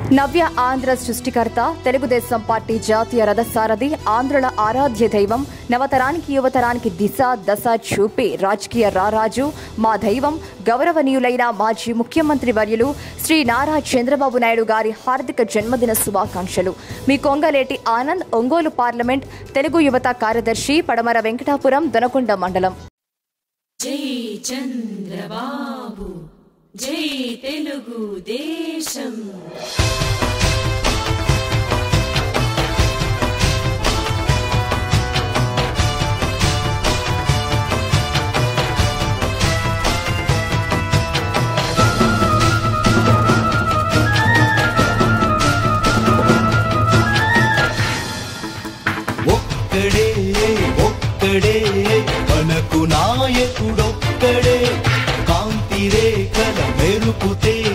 నవ్య ఆంధ్ర సృష్టికర్త తెలుగుదేశం పార్టీ జాతీయ రథసారథి ఆంధ్రుల ఆరాధ్య దైవం నవతరానికి యువతరానికి దిశ దశ చూపి రాజకీయ రారాజు మా దైవం గౌరవనీయులైన మాజీ ముఖ్యమంత్రి వర్యులు శ్రీ నారా చంద్రబాబు నాయుడు గారి హార్దిక జన్మదిన శుభాకాంక్షలు మీ కొంగలేటి ఆనంద్ ఒంగోలు పార్లమెంట్ తెలుగు యువత కార్యదర్శి పడమర వెంకటాపురం దొనకొండ మండలం జై చంద్రబాబు జై తెలుగు దేశం ఒక్కడే ఒక్కడే మనకు నాయకుడొక్కడే కాంతి రేఖల మెరుపు తేజ